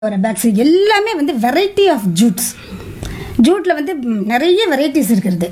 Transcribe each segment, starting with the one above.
வர பேக்ஸ் எல்லாமே வந்து வெரைட்டி ஆஃப் ஜூட்ஸ் ஜூட்டில் வந்து ம், நிறைய வெரைட்டிஸ் இருக்கிறது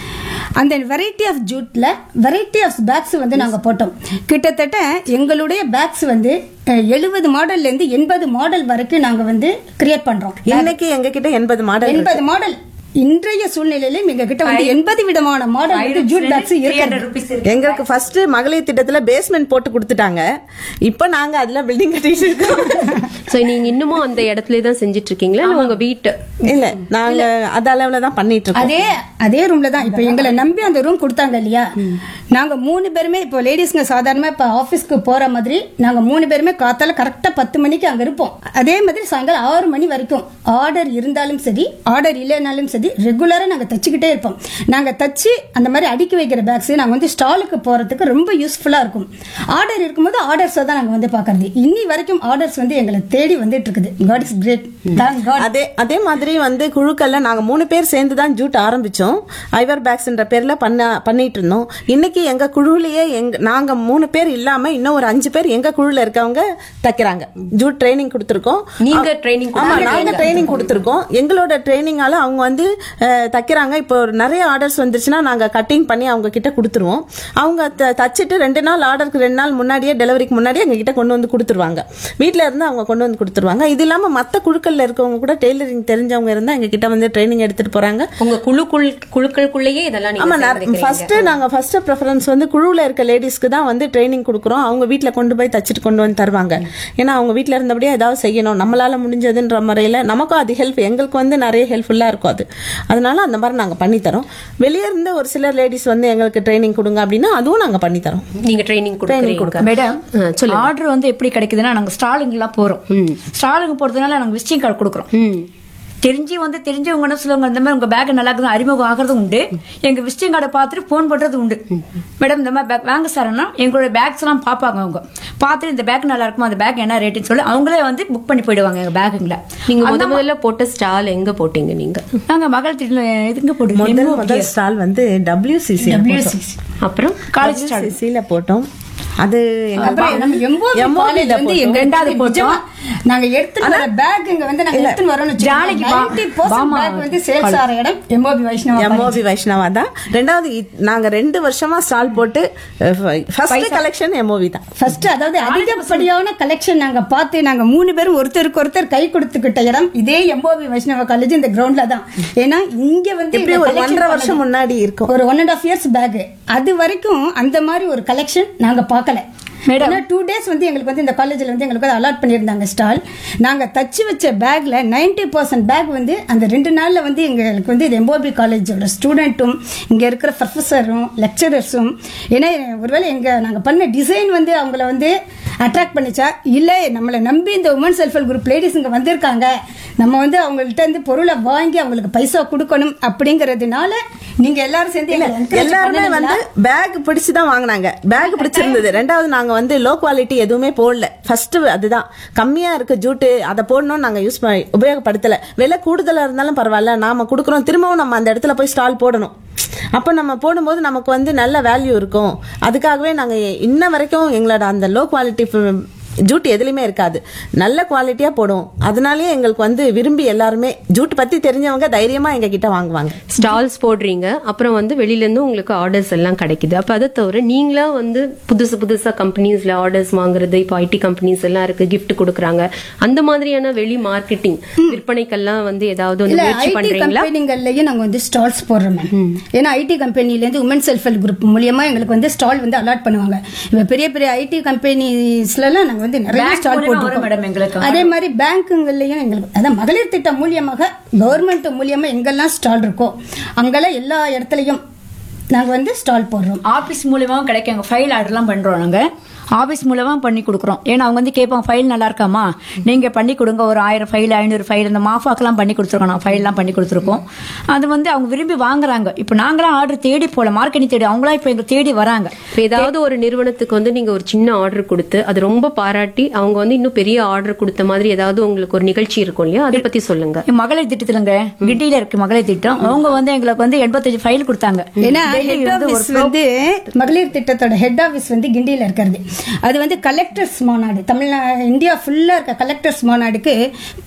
அந்த வெரைட்டி ஆஃப் ஜூட்டில் வெரைட்டி ஆஃப் பேக்ஸ் வந்து நாங்கள் போட்டோம் கிட்டத்தட்ட எங்களுடைய பேக்ஸ் வந்து எழுபது மாடல்லேருந்து எண்பது மாடல் வரைக்கும் நாங்கள் வந்து கிரியேட் பண்ணுறோம் இன்னைக்கு எங்க கிட்ட எண்பது மாடல் எண்பது மாடல் இன்றைய சூழ்நிலையிலும் எங்க கிட்ட வந்து எண்பது விதமான மாடல் வந்து ஜூட் பேக்ஸ் இருக்கிறது எங்களுக்கு ஃபர்ஸ்ட் மகளிர் திட்டத்துல பேஸ்மெண்ட் போட்டு கொடுத்துட்டாங்க இப்ப நாங்க அதுல பில்டிங் கட்டிட்டு இருக்கோம் சோ நீங்க இன்னமும் அந்த இடத்துல தான் செஞ்சுட்டு இருக்கீங்களா இல்ல உங்க வீட்டு இல்ல நாங்க அது அளவுல தான் பண்ணிட்டு இருக்கோம் அதே அதே ரூம்ல தான் இப்ப எங்களை நம்பி அந்த ரூம் கொடுத்தாங்க இல்லையா நாங்க மூணு பேருமே இப்போ லேடிஸ்ங்க சாதாரணமா இப்ப ஆபீஸ்க்கு போற மாதிரி நாங்க மூணு பேருமே காத்தால கரெக்டா பத்து மணிக்கு அங்க இருப்போம் அதே மாதிரி சாயங்காலம் ஆறு மணி வரைக்கும் ஆர்டர் இருந்தாலும் சரி ஆர்டர் இல்லைனாலும் சரி ரெகுலரா நாங்க தச்சுக்கிட்டே இருப்போம் நாங்க தச்சு அந்த மாதிரி அடுக்கி வைக்கிற பேக்ஸ் நாங்க வந்து ஸ்டாலுக்கு போறதுக்கு ரொம்ப யூஸ்ஃபுல்லா இருக்கும் ஆர்டர் இருக்கும்போது ஆர்டர்ஸ் தான் நாங்க வந்து பாக்குறது இன்னி வரைக்கும் ஆர்டர்ஸ் வந்து எங்களை தேடி வந்துட்டு இருக்குது God is great thank God அதே அதே மாதிரி வந்து குழுக்கள்ல நாங்க மூணு பேர் சேர்ந்து தான் ஜூட் ஆரம்பிச்சோம் ஐவர் பேக்ஸ்ன்ற பேர்ல பண்ண பண்ணிட்டு இருந்தோம் இன்னைக்கு எங்க குழுவிலேயே எங்க நாங்க மூணு பேர் இல்லாம இன்னும் ஒரு அஞ்சு பேர் எங்க குழுல இருக்கவங்க தைக்கிறாங்க ஜூட் ட்ரைனிங் கொடுத்துருக்கோம் நீங்க training ஆமா நாங்க ட்ரைனிங் கொடுத்துருக்கோம் எங்களோட ட்ரைனிங்கால அவங்க வந்து அஹ், தைக்கிறாங்க இப்போ ஒரு நிறைய ஆர்டர்ஸ் வந்துருச்சுன்னா நாங்க கட்டிங் பண்ணி அவங்க கிட்ட கொடுத்துருவோம் அவங்க த- தச்சிட்டு ரெண்டு நாள் ஆர்டருக்கு ரெண்டு நாள் முன்னாடியே டெலிவரிக்கு முன்னாடியே எங்க கிட்ட கொண்டு வந்து கொடுத்துருவாங்க வீட்ல இருந்து அவங்க கொண்டு வந்து கொடுத்துருவாங்க இது இல்லாம மத்த குழுக்கள்ல இருக்கவங்க கூட டெய்லரிங் தெரிஞ்சவங்க இருந்தா எங்க கிட்ட வந்து ட்ரைனிங் எடுத்துட்டு போறாங்க உங்க குழுக்குள் குழுக்களுக்குள்ளேயே இதெல்லாம் ஆமா நீங்க ஃபர்ஸ்ட் நாங்க ஃபர்ஸ்ட் ப்ரிஃபரன்ஸ் வந்து குழுவுல இருக்க லேடிஸ்க்கு தான் வந்து ட்ரைனிங் கொடுக்குறோம் அவங்க வீட்ல கொண்டு போய் தச்சிட்டு கொண்டு வந்து தருவாங்க ஏன்னா அவங்க வீட்ல இருந்தபடியே ஏதாவது செய்யணும் நம்மளால முடிஞ்சதுன்ற முறையில நமக்கும் அது ஹெல்ப் எங்களுக்கு வந்து நிறைய ஹெல்ப்ஃபுல்லா இருக்கும் அது அதனால அந்த மாதிரி நாங்க பண்ணி தரோம் வெளியே இருந்து ஒரு சில லேடிஸ் வந்து எங்களுக்கு ட்ரைனிங் கொடுங்க அப்படின்னா அதுவும் நாங்க பண்ணி தரோம் நீங்க ட்ரைனிங் கொடுக்குறீங்க மேடம் ஆ, சொல்லுங்க. ஆர்டர் வந்து எப்படி கிடைக்குதுன்னா நாங்க ஸ்டாலுங்க எல்லாம் போறோம் ஸ்டாலுங்க போறதுனால நாங்க விசிட்டிங் கார்டு கொடுக்குறோம் ம் தெரிஞ்சு வந்து தெரிஞ்சவங்க என்ன சொல்லுவாங்க இந்த மாதிரி உங்க பேக் நல்லா இருக்குது அறிமுகம் ஆகிறது உண்டு எங்க விசிட்டிங் கார்டை பார்த்துட்டு ஃபோன் பண்றது உண்டு மேடம் இந்த மாதிரி பேக் வாங்க சார்னா எங்களோட பேக்ஸ் எல்லாம் பார்ப்பாங்க அவங்க பார்த்துட்டு இந்த பேக் நல்லா இருக்குமா அந்த பேக் என்ன ரேட்டுன்னு சொல்லி அவங்களே வந்து புக் பண்ணி போயிடுவாங்க எங்க பேக்குங்களை நீங்க முத முதல்ல போட்ட ஸ்டால் எங்க போட்டீங்க நீங்க நாங்க மகள் திடல இதுங்க போடுவோம் முதல் முதல் ஸ்டால் வந்து டபிள்யூசிசி அப்புறம் காலேஜ் சிசில போட்டோம் அது எங்க அப்புறம் நம்ம எம்போவி MOB ல காலேஜ் வந்து போட்டோம். எங்க ரெண்டாவது ரெண்டாவது போட்டோம். போட்டோம் நாங்க எடுத்துட்டு வர பேக் இங்க வந்து நாங்க எடுத்துட்டு வரோம்னு ஜாலிக்கு வா- வாமா. பேக் வந்து சேல்ஸ் ஆற இடம் எம்போபி வைஷ்ணவா எம்ஓபி வைஷ்ணவா தான் ரெண்டாவது இ- நாங்க ரெண்டு வருஷமா ஸ்டால் போட்டு ஃபர்ஸ்ட் கலெக்ஷன் எம்ஓவி தான் ஃபர்ஸ்ட் அதாவது அதிகப்படியான கலெக்ஷன் நாங்க பார்த்து நாங்க மூணு பேரும் ஒருத்தருக்கு ஒருத்தர் கை கொடுத்துக்கிட்ட இடம் இதே எம்போபி வைஷ்ணவ காலேஜ் இந்த கிரவுண்ட்ல தான் ஏன்னா இங்க வந்து எப்படி இந்த ஒரு collection ஒன்றரை வருஷம் பண்ணது. முன்னாடி இருக்கும் ஒரு one and half years back அது வரைக்கும் அந்த மாதிரி ஒரு கலெக்ஷன் நாங்க பார்க்கல ஏன்னா டூ டேஸ் வந்து எங்களுக்கு வந்து இந்த காலேஜில் வந்து எங்களுக்கு வந்து அலாட் பண்ணியிருந்தாங்க ஸ்டால் நாங்கள் தச்சு வச்ச பேக்ல 90% பர்சன்ட் பேக் வந்து அந்த ரெண்டு நாளில் வந்து எங்களுக்கு வந்து இது எம்போபி காலேஜோட ஸ்டூடெண்ட்டும் இங்கே இருக்கிற ப்ரொஃபஸரும் லெக்சரர்ஸும் ஏன்னா ஒருவேளை எங்கள் நாங்கள் பண்ண டிசைன் வந்து அவங்கள வந்து அட்ராக்ட் பண்ணிச்சா இல்லை நம்மளை நம்பி இந்த woman self help group ladies இங்கே வந்திருக்காங்க நம்ம வந்து அவங்கள்ட்ட இருந்து பொருளை வாங்கி அவங்களுக்கு பைசா கொடுக்கணும் அப்படிங்கறதுனால நீங்க எல்லாரும் சேர்ந்து எங்களை encourage எல்லாருமே பண்ணுனீங்களா? வந்து பேக் பிடிச்சு தான் வாங்குனாங்க பேக் பிடிச்சிருந்தது ரெண்டாவது நாங்க வந்து லோ குவாலிட்டி எதுவுமே போடல ஃபர்ஸ்ட் அதுதான் கம்மியா இருக்கு ஜூட்டு அதை போடணும் நாங்க யூஸ் பண்ணி உபயோகப்படுத்தல விலை கூடுதலா இருந்தாலும் பரவாயில்ல நாம கொடுக்குறோம் திரும்பவும் நம்ம அந்த இடத்துல போய் ஸ்டால் போடணும் அப்ப நம்ம போடும்போது நமக்கு வந்து நல்ல வேல்யூ இருக்கும் அதுக்காகவே நாங்க இன்ன வரைக்கும் எங்களோட அந்த லோ குவாலிட்டி ஜூட் எதுலயுமே இருக்காது நல்ல குவாலிட்டியா போடுவோம் அதனாலயே எங்களுக்கு வந்து விரும்பி எல்லாருமே ஜூட் பத்தி தெரிஞ்சவங்க தைரியமா எங்க கிட்ட வாங்குவாங்க ஸ்டால்ஸ் போடுறீங்க அப்புறம் வந்து வெளியில இருந்து உங்களுக்கு ஆர்டர்ஸ் எல்லாம் கிடைக்குது அப்ப அதை தவிர நீங்களா வந்து புதுசு புதுசா கம்பெனிஸ்ல ஆர்டர்ஸ் வாங்குறது இப்போ ஐடி கம்பெனிஸ் எல்லாம் இருக்கு கிஃப்ட் கொடுக்குறாங்க அந்த மாதிரியான வெளி மார்க்கெட்டிங் விற்பனைக்கெல்லாம் வந்து ஏதாவது வந்து இல்ல முயற்சி ஐடி பண்றீங்களா கம்பெனிகள்லயும் நாங்க வந்து ஸ்டால்ஸ் போடுறோம் மேம் ஏன்னா ஐடி கம்பெனில இருந்து உமன் செல்ஃப் ஹெல்ப் குரூப் மூலியமா எங்களுக்கு வந்து ஸ்டால் வந்து அலாட் பண்ணுவாங்க இப்ப பெரிய பெரிய ஐடி கம்பெனிஸ்ல எல்லாம் நாங்க வந்து நிறைய Bank ஸ்டால் மூலியமா வரும் madam எங்களுக்கு. போட்டுருக்கோம் அதே மாதிரி பேங்க்குங்கள்லயும் எங்களுக்கு அதான் மகளிர் திட்டம் மூலியமாக கவர்மெண்ட் மூலியமா எங்கெல்லாம் ஸ்டால் இருக்கோ அங்கெல்லாம் எல்லா இடத்துலயும் நாங்க வந்து ஸ்டால் போடுறோம் ஆபீஸ் மூலியமாவும் கிடைக்கும் ஃபைல் ஆர்டர்லாம் பண்றோம் நாங்க ஆபீஸ் மூலமா பண்ணி கொடுக்குறோம் ஏன்னா அவங்க வந்து கேட்பாங்க ஃபைல் நல்லா இருக்காமா நீங்க பண்ணி கொடுங்க ஒரு ஆயிரம் ஃபைல் ஐநூறு ஃபைல் இந்த மாஃபாக்கெல்லாம் பண்ணி கொடுத்துருக்கோம் நான் ஃபைல்லாம் பண்ணி கொடுத்துருக்கோம் அது வந்து அவங்க விரும்பி வாங்குறாங்க இப்போ நாங்களாம் ஆர்டர் தேடி போல மார்க்கெட்டிங் தேடி அவங்களா இப்போ எங்க தேடி வராங்க இப்ப ஏதாவது ஒரு நிறுவனத்துக்கு வந்து நீங்க ஒரு சின்ன ஆர்டர் கொடுத்து அது ரொம்ப பாராட்டி அவங்க வந்து இன்னும் பெரிய ஆர்டர் கொடுத்த மாதிரி ஏதாவது உங்களுக்கு ஒரு நிகழ்ச்சி இருக்கும் இல்லையா அதை பத்தி சொல்லுங்க என் மகளிர் திட்டத்துலங்க கிண்டியில இருக்கு மகளிர் திட்டம் அவங்க வந்து எங்களுக்கு வந்து எண்பத்தஞ்சு ஃபைல் கொடுத்தாங்க ஏன்னா டெல்லி ஹெட் வந்து ஒரு ஆபீஸ் வந்து மகளிர் திட்டத்தோட ஹெட் ஆபீஸ் வந்து கிண்டியில இருக்கிறது அது வந்து கலெக்டர்ஸ் மாநாடு தமிழ்நா இந்தியா ஃபுல்லா இருக்க கலெக்டர்ஸ் மாநாடுக்கு